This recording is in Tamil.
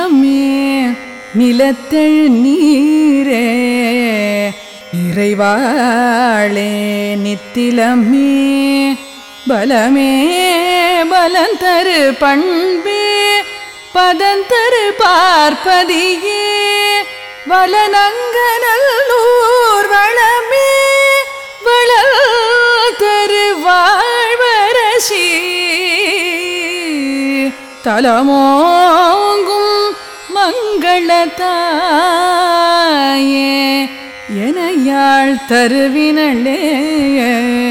நித்திலமே நிலத்தெழு நீரே இறைவாளே நித்திலமே பலமே பலந்தரு பண்பே பதந்தரு பார்ப்பதியே வலனங்கநல்லூர் வளமே வளல் தரு வாழ்வரசி தலமோங்கும் மங்களத்தாயே எனையாள் தருவினளே